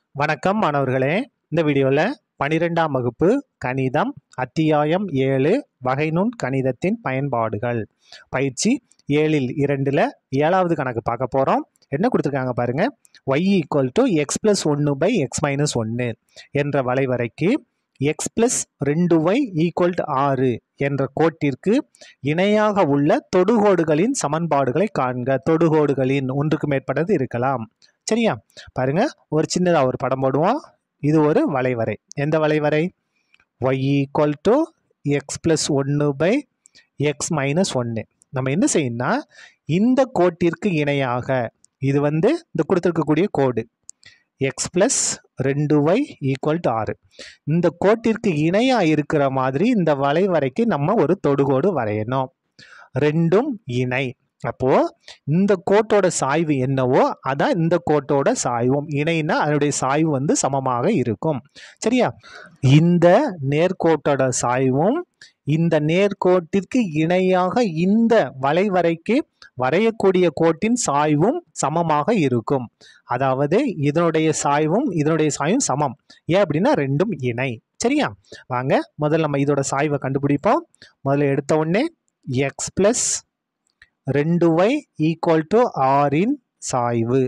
வணக்கம் மாணவர்களே இந்த வீடியோவில் பனிரெண்டாம் வகுப்பு கணிதம் அத்தியாயம் ஏழு வகைநுண் கணிதத்தின் பயன்பாடுகள் பயிற்சி ஏழில் இரண்டில் ஏழாவது கணக்கு பார்க்க போகிறோம் என்ன கொடுத்துருக்காங்க பாருங்க y equal to X plus ஒன்று பை எக்ஸ் மைனஸ் ஒன்று என்ற வளைவரைக்கு எக்ஸ் ப்ளஸ் ரெண்டு ஒய் ஈக்குவல் டு ஆறு என்ற கோட்டிற்கு இணையாக உள்ள தொடுகோடுகளின் சமன்பாடுகளை காண்க தொடுகோடுகளின் ஒன்றுக்கு மேற்பட்டது இருக்கலாம் சரியா பாருங்க ஒரு சின்னதாக ஒரு படம் போடுவோம் இது ஒரு வளைவரை எந்த வளைவரை Y equal to X plus ஒன்று பை எக்ஸ் மைனஸ் ஒன்று நம்ம என்ன செய்யணும்னா இந்த கோட்டிற்கு இணையாக இது வந்து இந்த கொடுத்துருக்கக்கூடிய கோடு எக்ஸ் ப்ளஸ் ரெண்டு ஒய் ஈக்குவல் டு ஆறு இந்த கோட்டிற்கு இணையாக இருக்கிற மாதிரி இந்த வளைவரைக்கு நம்ம ஒரு தொடுகோடு வரையணும் ரெண்டும் இணை அப்போ இந்த கோட்டோட சாய்வு என்னவோ அதான் இந்த கோட்டோட சாய்வும் இணைனா அதனுடைய சாய்வு வந்து சமமாக இருக்கும் சரியா இந்த நேர்கோட்டோட சாய்வும் இந்த நேர்கோட்டிற்கு இணையாக இந்த வளைவரைக்கு வரையக்கூடிய கோட்டின் சாய்வும் சமமாக இருக்கும் அதாவது இதனுடைய சாய்வும் இதனுடைய சாய்வும் சமம் ஏன் அப்படின்னா ரெண்டும் இணை சரியா வாங்க முதல்ல நம்ம இதோட சாய்வை கண்டுபிடிப்போம் முதல்ல எடுத்த உடனே எக்ஸ் ப்ளஸ் ரெண்டு ஒய் ஈக்குவல் டு ஆரின் சாய்வு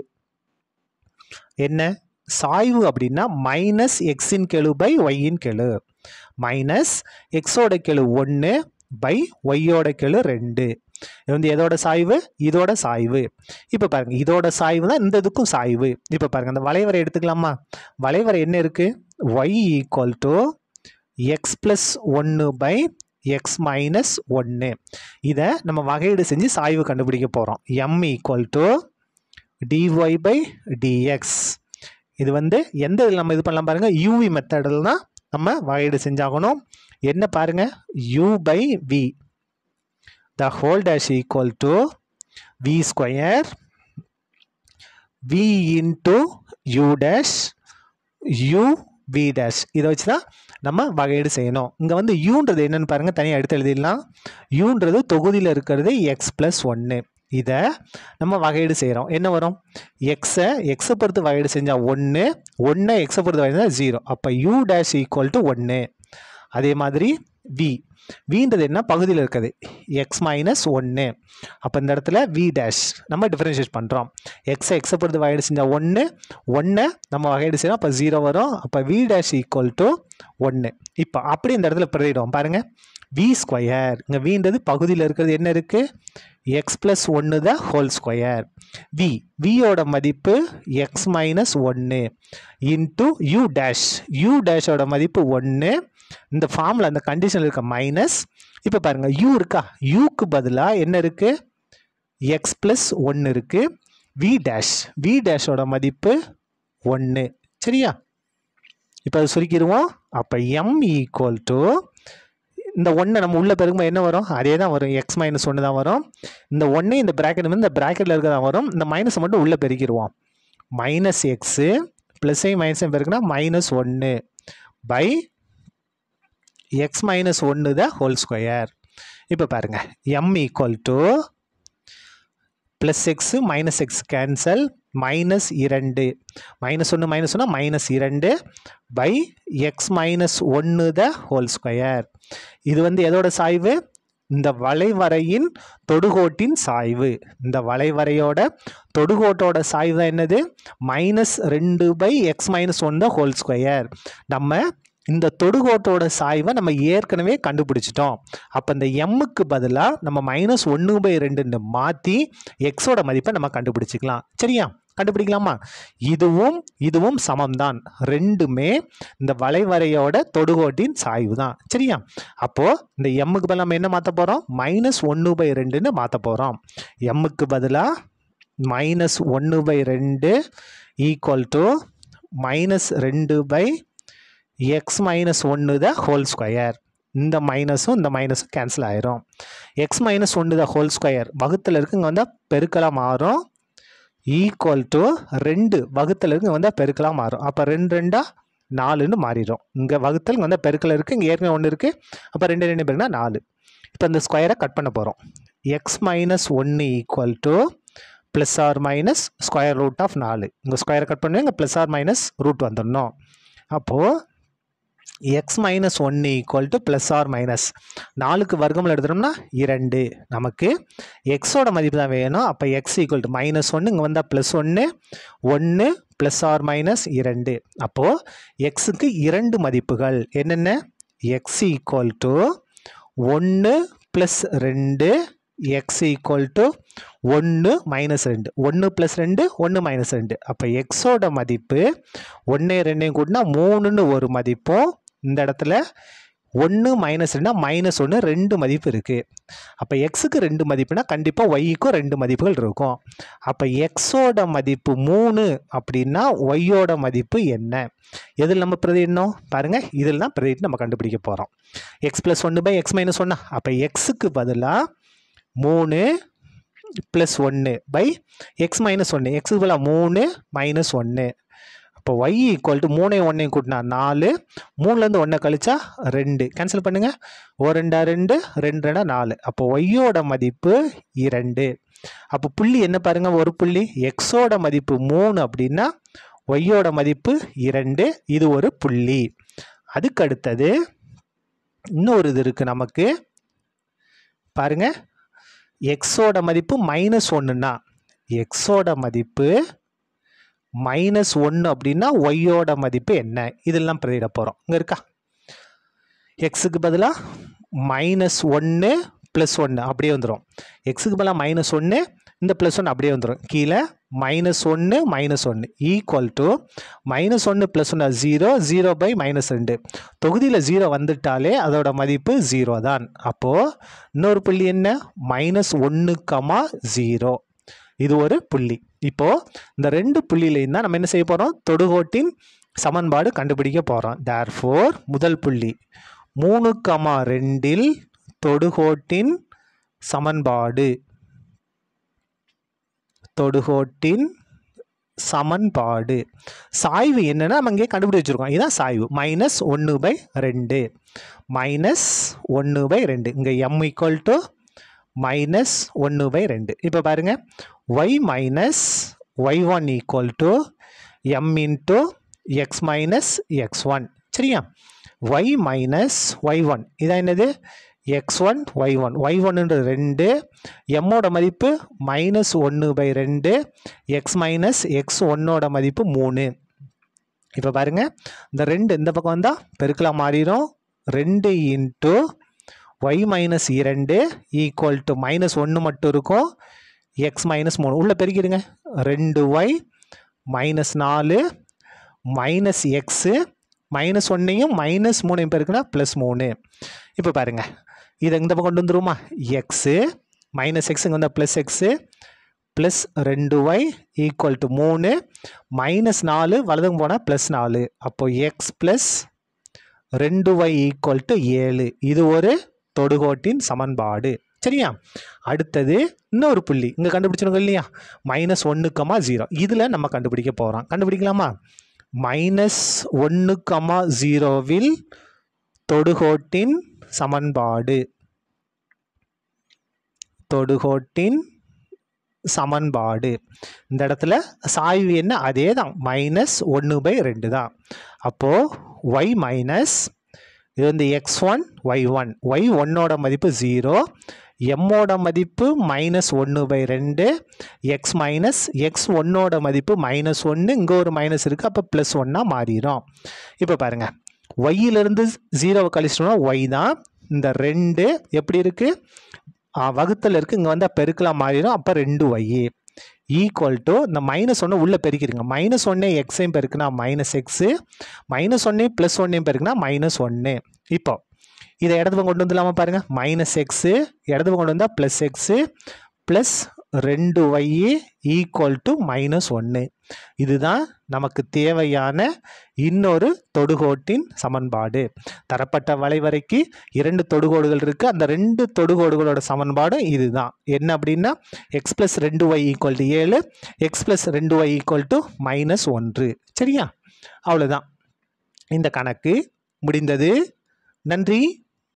என்ன சாய்வு அப்படின்னா மைனஸ் எக்ஸின் கெழு பை ஒய்யின் கெழு மைனஸ் எக்ஸோட கெழு ஒன்று பை ஒய்யோட கெழு ரெண்டு இது வந்து எதோட சாய்வு இதோட சாய்வு இப்போ பாருங்க இதோட சாய்வு தான் இந்த இதுக்கும் சாய்வு இப்போ பாருங்க அந்த வளைவரை எடுத்துக்கலாமா வளைவரை என்ன இருக்கு Y equal to X plus ஒன்று பை எக்ஸ் மைனஸ் ஒன்று இதை நம்ம வகையீடு செஞ்சு சாய்வு கண்டுபிடிக்க போகிறோம் M equal to D Y by D X இது வந்து எந்த இதில் நம்ம இது பண்ணலாம் பாருங்கள் யூவி மெத்தடில் தான் நம்ம வகையீடு செஞ்சாகணும் என்ன பாருங்க U by V the whole dash equal to V square V into U dash U V dash இதை வச்சு தான் நம்ம வகையீடு செய்யணும் இங்கே வந்து யூன்றது என்னென்னு பாருங்கள் தனியாக எடுத்து எழுதிடலாம் யூன்றது தொகுதியில் இருக்கிறது எக்ஸ் ப்ளஸ் ஒன்று இதை நம்ம வகையீடு செய்கிறோம் என்ன வரும் எக்ஸை எக்ஸை பொறுத்து வகையீடு செஞ்சால் ஒன்று ஒன்றை எக்ஸை பொறுத்து வகையீடு ஜீரோ அப்போ யூ டேஷ் ஈக்குவல் டு ஒன்று அதே மாதிரி வி வின்றது என்ன பகுதியில் இருக்குது எக்ஸ் மைனஸ் ஒன்று அப்போ இந்த இடத்துல வி டேஷ் நம்ம டிஃப்ரென்ஷியேட் பண்ணுறோம் எக்ஸை எக்ஸை பொறுத்து வகையீடு செஞ்சால் ஒன்று ஒன்றை நம்ம வகையீடு செய்யணும் அப்போ ஜீரோ வரும் அப்போ வி டேஷ் ஈக்குவல் டு ஒன்று இப்போ அப்படி இந்த இடத்துல பிரதிடும் பாருங்கள் வி ஸ்கொயர் இங்கே வின்றது பகுதியில் இருக்கிறது என்ன இருக்குது எக்ஸ் ப்ளஸ் ஒன்று த ஹோல் ஸ்கொயர் வி வியோட மதிப்பு எக்ஸ் மைனஸ் ஒன்று இன்ட்டு யூ டேஷ் யூ டேஷோட மதிப்பு ஒன்று இந்த ஃபார்மில் அந்த கண்டிஷனில் இருக்க மைனஸ் இப்போ பாருங்கள் யூ இருக்கா யூக்கு பதிலாக என்ன இருக்குது எக்ஸ் ப்ளஸ் ஒன்று இருக்குது வி டேஷ் வி டேஷோட மதிப்பு ஒன்று சரியா இப்போ அதை சுருக்கிடுவோம் அப்போ எம் ஈக்குவல் டு இந்த ஒன்றை நம்ம உள்ள பெருக்கும்போது என்ன வரும் அதே தான் வரும் எக்ஸ் மைனஸ் ஒன்று தான் வரும் இந்த ஒன்று இந்த ப்ராக்கெட் வந்து இந்த ப்ராக்கெட்டில் இருக்கிறதா வரும் இந்த மைனஸை மட்டும் உள்ளே பெருக்கிடுவோம் மைனஸ் எக்ஸு ப்ளஸ்ஸையும் மைனஸையும் பெருக்குனா மைனஸ் ஒன்று பை எக்ஸ் மைனஸ் ஒன்று த ஹோல் ஸ்கொயர் இப்போ பாருங்கள் M equal to plus X minus X cancel minus இரண்டு மைனஸ் ஒன்று மைனஸ் ஒன்று மைனஸ் இரண்டு பை எக்ஸ் மைனஸ் ஒன்று த ஹோல் ஸ்கொயர் இது வந்து எதோட சாய்வு இந்த வளைவரையின் தொடுகோட்டின் சாய்வு இந்த வளைவரையோட தொடுகோட்டோட சாய்வு தான் என்னது மைனஸ் ரெண்டு by X minus one the whole square நம்ம இந்த தொடுகோட்டோட சாய்வை நம்ம ஏற்கனவே கண்டுபிடிச்சிட்டோம் அப்போ இந்த எம்முக்கு பதிலாக நம்ம மைனஸ் ஒன்று பை ரெண்டுன்னு மாற்றி எக்ஸோட மதிப்பை நம்ம கண்டுபிடிச்சிக்கலாம் சரியா கண்டுபிடிக்கலாமா இதுவும் இதுவும் சமம்தான் ரெண்டுமே இந்த வளைவரையோட தொடுகோட்டின் சாய்வு தான் சரியா அப்போது இந்த எம்முக்கு பதிலாக நம்ம என்ன மாற்ற போகிறோம் மைனஸ் ஒன்று பை ரெண்டுன்னு மாற்ற போகிறோம் எம்முக்கு பதிலாக மைனஸ் ஒன்று பை ரெண்டு ஈக்குவல் டு மைனஸ் ரெண்டு பை எக்ஸ் மைனஸ் ஒன்று த ஹோல் ஸ்கொயர் இந்த மைனஸும் இந்த மைனஸும் கேன்சல் ஆயிரும் எக்ஸ் மைனஸ் ஒன்று த ஹோல் ஸ்கொயர் வகுத்தில் இருக்கு இங்கே வந்தால் பெருக்கலாக மாறும் ஈக்குவல் டு ரெண்டு வகுத்தில் இருக்கு இங்கே வந்தால் பெருக்கலாக மாறும் அப்போ ரெண்டு ரெண்டா நாலுன்னு மாறிடும் இங்கே வகுத்தல் இங்கே வந்தால் பெருக்கல் இருக்குது இங்கே ஏற்கனவே ஒன்று இருக்குது அப்போ ரெண்டு ரெண்டு பெருக்குனா நாலு இப்போ இந்த ஸ்கொயரை கட் பண்ண போகிறோம் எக்ஸ் மைனஸ் ஒன்று equal to plus or minus square root of நாலு இங்கே ஸ்கொயரை கட் பண்ணி இங்கே ப்ளஸ் ஆர் மைனஸ் ரூட் வந்துடணும் அப்போது எக்ஸ் மைனஸ் ஒன்று equal to plus or minus நாலுக்கு வர்க்கமில் எடுத்துட்டோம்னா இரண்டு நமக்கு எக்ஸோட மதிப்பு தான் வேணும் அப்போ எக்ஸ் ஈக்குவல் டு மைனஸ் ஒன்று இங்கே வந்தால் ப்ளஸ் ஒன்று ஒன்று ப்ளஸ் ஆர் மைனஸ் இரண்டு அப்போது எக்ஸுக்கு இரண்டு மதிப்புகள் என்னென்ன எக்ஸ் ஈக்குவல் டு ஒன்று ப்ளஸ் ரெண்டு எக்ஸ் ஈக்குவல் டு ஒன்று மைனஸ் ரெண்டு ஒன்று ப்ளஸ் ரெண்டு ஒன்று மைனஸ் ரெண்டு அப்போ எக்ஸோட மதிப்பு ஒன்று ரெண்டையும் கூட்டினா மூணுன்னு ஒரு மதிப்பும் இந்த இடத்துல ஒன்று மைனஸ் ரெண்டா மைனஸ் ஒன்று ரெண்டு மதிப்பு இருக்குது அப்போ எக்ஸுக்கு ரெண்டு மதிப்புனா கண்டிப்பாக ஒய்க்கும் ரெண்டு மதிப்புகள் இருக்கும் அப்போ எக்ஸோட மதிப்பு மூணு அப்படின்னா ஒய்யோட மதிப்பு என்ன எதில் நம்ம பிரதிடணும் பாருங்கள் இதில் தான் பிரதிட்டு நம்ம கண்டுபிடிக்க போகிறோம் எக்ஸ் ப்ளஸ் ஒன்று பை எக்ஸ் மைனஸ் ஒன்னா அப்போ எக்ஸுக்கு பதிலாக மூணு ப்ளஸ் ஒன்று பை எக்ஸ் மைனஸ் ஒன்று எக்ஸுக்கு பதிலாக மூணு மைனஸ் ஒன்று அப்போ ஒய் ஈக்குவல் டு மூணையும் ஒன்றையும் கூட்டினா நாலு மூணுலேருந்து ஒன்றை கழிச்சா ரெண்டு கேன்சல் பண்ணுங்கள் ஓ ரெண்டா ரெண்டு ரெண்டு ரெண்டா நாலு அப்போ ஒய்யோட மதிப்பு இரண்டு அப்போ புள்ளி என்ன பாருங்கள் ஒரு புள்ளி எக்ஸோட மதிப்பு மூணு அப்படின்னா ஒய்யோட மதிப்பு இரண்டு இது ஒரு புள்ளி அதுக்கு அடுத்தது இன்னொரு இது இருக்குது நமக்கு பாருங்க எக்ஸோட மதிப்பு மைனஸ் ஒன்றுனா எக்ஸோட மதிப்பு மைனஸ் ஒன்று அப்படின்னா ஒய்யோட மதிப்பு என்ன இதெல்லாம் பிரதிட போகிறோம் இங்கே இருக்கா எக்ஸுக்கு பதிலாக மைனஸ் ஒன்று ப்ளஸ் ஒன்று அப்படியே வந்துடும் எக்ஸுக்கு பதிலாக மைனஸ் ஒன்று இந்த ப்ளஸ் ஒன்று அப்படியே வந்துடும் கீழே மைனஸ் ஒன்று மைனஸ் ஒன்று ஈக்குவல் டு மைனஸ் ஒன்று ப்ளஸ் ஒன்று ஜீரோ ஜீரோ பை மைனஸ் ரெண்டு தொகுதியில் ஜீரோ வந்துட்டாலே அதோட மதிப்பு ஜீரோ தான் அப்போது இன்னொரு புள்ளி என்ன மைனஸ் ஒன்று கமா ஜீரோ இது ஒரு புள்ளி இப்போது இந்த ரெண்டு புள்ளியிலையும் தான் நம்ம என்ன செய்ய போகிறோம் தொடுகோட்டின் சமன்பாடு கண்டுபிடிக்க போகிறோம் தேர்ஃபோர் முதல் புள்ளி மூணு கமா ரெண்டில் தொடுகோட்டின் சமன்பாடு தொடுகோட்டின் சமன்பாடு சாய்வு என்னன்னா நம்ம இங்கே கண்டுபிடி வச்சுருக்கோம் இதுதான் சாய்வு மைனஸ் ஒன்று பை ரெண்டு மைனஸ் ஒன்று பை ரெண்டு இங்கே எம் ஈக்குவல் டு மைனஸ் ஒன்று பை ரெண்டு இப்போ பாருங்கள் Y minus Y one equal to M into X minus X one சரியா ஒய் மைனஸ் ஒய் ஒன் இதான் என்னது X one Y one Y ஒன்னுன்றது ரெண்டு எம்மோட மதிப்பு மைனஸ் ஒன்று பை ரெண்டு எக்ஸ் மைனஸ் எக்ஸ் ஒன்னோட மதிப்பு மூணு இப்போ பாருங்கள் இந்த ரெண்டு இந்த பக்கம் வந்தால் பெருக்கலாம் மாறிடும் ரெண்டு இன்ட்டு ஒய் மைனஸ் இரண்டு ஈக்குவல் டு மைனஸ் ஒன்று மட்டும் இருக்கும் எக்ஸ் மைனஸ் மூணு உள்ளே பெருக்கிடுங்க ரெண்டு ஒய் மைனஸ் நாலு மைனஸ் எக்ஸு மைனஸ் ஒன்னையும் மைனஸ் மூணையும் பெருக்குனா ப்ளஸ் மூணு இப்போ பாருங்கள் இதை இந்த பக்கம் கொண்டு வந்துருமா எக்ஸு மைனஸ் எக்ஸுங்க வந்தால் ப்ளஸ் எக்ஸு ப்ளஸ் ரெண்டு ஒய் ஈக்குவல் டு மூணு மைனஸ் நாலு வலதுங்க போனால் ப்ளஸ் நாலு அப்போது எக்ஸ் ப்ளஸ் ரெண்டு ஒய் ஈக்குவல் டு ஏழு இது ஒரு தொடுகோட்டின் சமன்பாடு சரியா அடுத்தது இன்னொரு புள்ளி இங்கே கண்டுபிடிச்சிருக்கோம் இல்லையா மைனஸ் ஒன்று கமா ஜீரோ இதில் நம்ம கண்டுபிடிக்க போகிறோம் கண்டுபிடிக்கலாமா மைனஸ் ஒன்று கமா ஜீரோவில் தொடுகோட்டின் சமன்பாடு தொடுகோட்டின் சமன்பாடு இந்த இடத்துல சாய்வு என்ன அதே தான் மைனஸ் ஒன்று பை ரெண்டு தான் அப்போது ஒய் மைனஸ் இது வந்து X one Y one Y ஒன்னோட மதிப்பு ஜீரோ எம்மோட மதிப்பு மைனஸ் ஒன்று பை ரெண்டு எக்ஸ் மைனஸ் எக்ஸ் ஒன்னோட மதிப்பு மைனஸ் ஒன்று இங்கே ஒரு மைனஸ் இருக்குது அப்போ ப்ளஸ் ஒன்னாக மாறிடும் இப்போ பாருங்கள் ஒய்யிலிருந்து ஜீரோவை கழிச்சிட்டோம்னா ஒய் தான் இந்த ரெண்டு எப்படி இருக்குது வகுத்தில் இருக்குது இங்கே வந்தால் பெருக்கலாம் மாறிடும் அப்போ ரெண்டு ஒய் ஈக்குவல் டு இந்த மைனஸ் ஒன்று உள்ளே பெருக்கிடுங்க மைனஸ் ஒன்னே எக்ஸையும் பெருக்குனா மைனஸ் எக்ஸு மைனஸ் ஒன்னையும் ப்ளஸ் ஒன்னையும் பெருக்குனா மைனஸ் ஒன்று இப்போ இதை இடது பக்கம் கொண்டு வந்துடலாமா பாருங்கள் மைனஸ் எக்ஸு இடது பக்கம் கொண்டு வந்தால் ப்ளஸ் எக்ஸு ப்ளஸ் ரெண்டு ஒய் ஈக்குவல் டு மைனஸ் ஒன்று இதுதான் நமக்கு தேவையான இன்னொரு தொடுகோட்டின் சமன்பாடு தரப்பட்ட வளைவரைக்கு இரண்டு தொடுகோடுகள் இருக்குது அந்த ரெண்டு தொடுகோடுகளோட சமன்பாடு இதுதான் என்ன அப்படின்னா எக்ஸ் ப்ளஸ் ரெண்டு ஒய் ஈக்குவல் டு ஏழு எக்ஸ் ப்ளஸ் ரெண்டு ஒய் ஈக்குவல் டு மைனஸ் ஒன்று சரியா அவ்வளோதான் இந்த கணக்கு முடிந்தது நன்றி